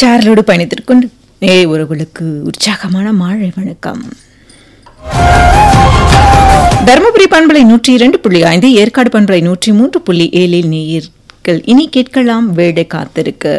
சாரலோடு பயணித்திருக்கொண்டு ஏ உறவுகளுக்கு உற்சாகமான மாழை வணக்கம் தருமபுரி பண்பலை நூற்றி இரண்டு புள்ளி ஐந்து ஏற்காடு பண்பலை நூற்றி மூன்று புள்ளி ஏழில் நேயர்கள் இனி கேட்கலாம் வேடை காத்திருக்கு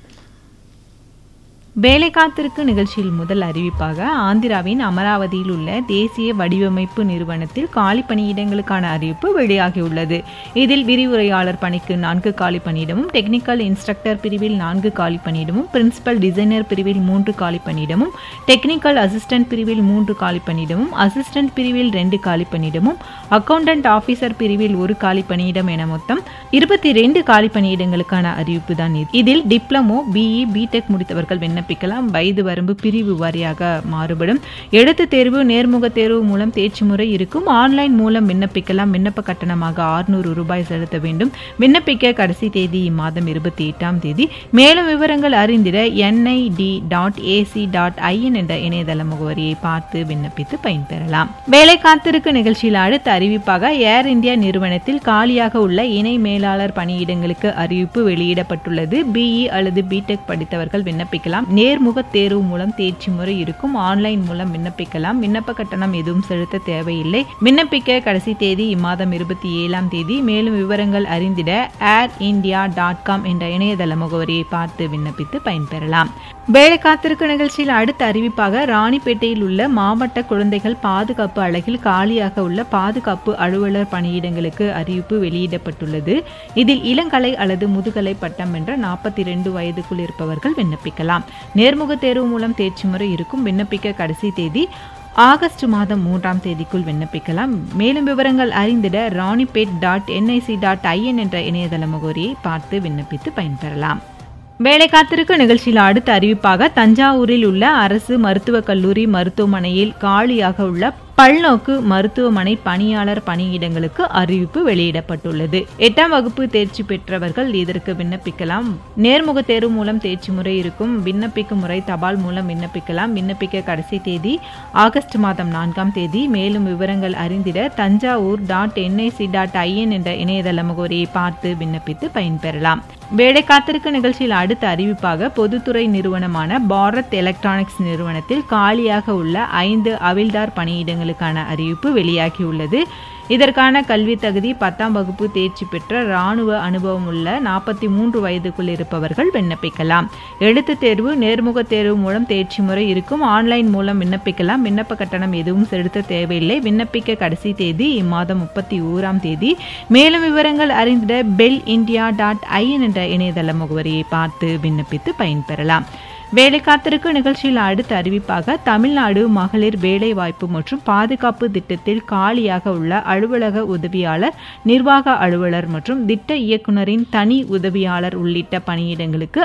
வேலை காத்திருக்கு நிகழ்ச்சியில் முதல் அறிவிப்பாக ஆந்திராவின் அமராவதியில் உள்ள தேசிய வடிவமைப்பு நிறுவனத்தில் காலி பணியிடங்களுக்கான அறிவிப்பு வெளியாகியுள்ளது இதில் விரிவுரையாளர் பணிக்கு நான்கு காலி பணியிடமும் டெக்னிக்கல் இன்ஸ்ட்ரக்டர் பிரிவில் நான்கு காலி பணியிடமும் பிரின்சிபல் டிசைனர் பிரிவில் மூன்று காலி பணியிடமும் டெக்னிக்கல் அசிஸ்டன்ட் பிரிவில் மூன்று காலி பணியிடமும் அசிஸ்டன்ட் பிரிவில் ரெண்டு காலி பணியிடமும் அக்கவுண்டன்ட் ஆபீசர் பிரிவில் ஒரு காலி பணியிடம் என மொத்தம் இருபத்தி ரெண்டு காலி பணியிடங்களுக்கான அறிவிப்பு தான் இது இதில் டிப்ளமோ பிஇ பிடெக் முடித்தவர்கள் விண்ணப்பிக்கலாம் வயது வரம்பு பிரிவு வாரியாக மாறுபடும் எழுத்து தேர்வு நேர்முக தேர்வு மூலம் தேர்ச்சி முறை இருக்கும் ஆன்லைன் மூலம் விண்ணப்பிக்கலாம் விண்ணப்ப கட்டணமாக ஆறுநூறு ரூபாய் செலுத்த வேண்டும் விண்ணப்பிக்க கடைசி தேதி இம்மாதம் இருபத்தி எட்டாம் தேதி மேலும் விவரங்கள் அறிந்திட NIT dot AC dot IN என்ற இணையதள முகவரியை பார்த்து விண்ணப்பித்து பயன்பெறலாம் வேலை காத்திருக்கு நிகழ்ச்சியில் அடுத்த அறிவிப்பாக ஏர் இந்தியா நிறுவனத்தில் காலியாக உள்ள இணை மேலாளர் பணியிடங்களுக்கு அறிவிப்பு வெளியிடப்பட்டுள்ளது பிஇ அல்லது பிடெக் படித்தவர்கள் விண்ணப்பிக்கலாம் நேர்முக தேர்வு மூலம் தேர்ச்சி முறை இருக்கும் ஆன்லைன் மூலம் விண்ணப்பிக்கலாம் விண்ணப்ப கட்டணம் எதுவும் செலுத்த தேவையில்லை விண்ணப்பிக்க கடைசி தேதி இம்மாதம் இருபத்தி ஏழாம் தேதி மேலும் விவரங்கள் அறிந்திட ஏர் இந்தியா டாட் காம் என்ற இணையதள முகவரியை பார்த்து விண்ணப்பித்து பயன்பெறலாம் வேலை காத்திருக்கு நிகழ்ச்சியில் அடுத்த அறிவிப்பாக ராணிப்பேட்டையில் உள்ள மாவட்ட குழந்தைகள் பாதுகாப்பு அலகில் காலியாக உள்ள பாதுகாப்பு அலுவலர் பணியிடங்களுக்கு அறிவிப்பு வெளியிடப்பட்டுள்ளது இதில் இளங்கலை அல்லது முதுகலை பட்டம் என்ற நாற்பத்தி ரெண்டு வயதுக்குள் இருப்பவர்கள் விண்ணப்பிக்கலாம் நேர்முக தேர்வு மூலம் தேர்ச்சி முறை இருக்கும் விண்ணப்பிக்க கடைசி தேதி ஆகஸ்ட் மாதம் மூன்றாம் தேதிக்குள் விண்ணப்பிக்கலாம் மேலும் விவரங்கள் அறிந்திட Ranipet dot NIC dot IN என்ற இணையதள முகவரியை பார்த்து விண்ணப்பித்து பயன்பெறலாம் வேலை காத்திருக்கு நிகழ்ச்சியில் அடுத்த அறிவிப்பாக தஞ்சாவூரில் உள்ள அரசு மருத்துவக் கல்லூரி மருத்துவமனையில் காலியாக உள்ள பல்நோக்கு மருத்துவமனை பணியாளர் பணியிடங்களுக்கு அறிவிப்பு வெளியிடப்பட்டுள்ளது எட்டாம் வகுப்பு தேர்ச்சி பெற்றவர்கள் இதற்கு விண்ணப்பிக்கலாம் நேர்முக தேர்வு மூலம் தேர்ச்சி முறை இருக்கும் விண்ணப்பிக்கும் முறை தபால் மூலம் விண்ணப்பிக்கலாம் விண்ணப்பிக்க கடைசி தேதி ஆகஸ்ட் மாதம் நான்காம் தேதி மேலும் விவரங்கள் அறிந்திட Thanjavur dot NIC dot IN என்ற இணையதள முகவரியை பார்த்து விண்ணப்பித்து பயன்பெறலாம் வேலை காத்திருக்க நிகழ்ச்சியில் அடுத்த அறிவிப்பாக பொதுத்துறை நிறுவனமான பாரத் எலக்ட்ரானிக்ஸ் நிறுவனத்தில் காலியாக உள்ள ஐந்து அவில்தார் பணியிடங்கள் பணியிடங்களுக்கான அறிவிப்பு வெளியாகியுள்ளது இதற்கான கல்வி தகுதி பத்தாம் வகுப்பு தேர்ச்சி பெற்ற ராணுவ அனுபவம் உள்ள நாற்பத்தி மூன்று வயதுக்குள் இருப்பவர்கள் விண்ணப்பிக்கலாம் எழுத்து தேர்வு நேர்முக தேர்வு மூலம் தேர்ச்சி முறை இருக்கும் ஆன்லைன் மூலம் விண்ணப்பிக்கலாம் விண்ணப்ப கட்டணம் எதுவும் செலுத்த தேவையில்லை விண்ணப்பிக்க கடைசி தேதி இம்மாதம் முப்பத்தி ஓராம் தேதி மேலும் விவரங்கள் அறிந்திட பெல் இந்தியா டாட் ஐஎன் என்ற இணையதள முகவரியை பார்த்து விண்ணப்பித்து பயன்பெறலாம் வேலை காத்திருக்கு நிகழ்ச்சியில் அடுத்த அறிவிப்பாக தமிழ்நாடு மகளிர் வேலை வாய்ப்பு மற்றும் பாதுகாப்பு திட்டத்தில் காலியாக உள்ள அலுவலக உதவியாளர் நிர்வாக அலுவலர் மற்றும் திட்ட இயக்குநரின் தனி உதவியாளர் உள்ளிட்ட பணியிடங்களுக்கு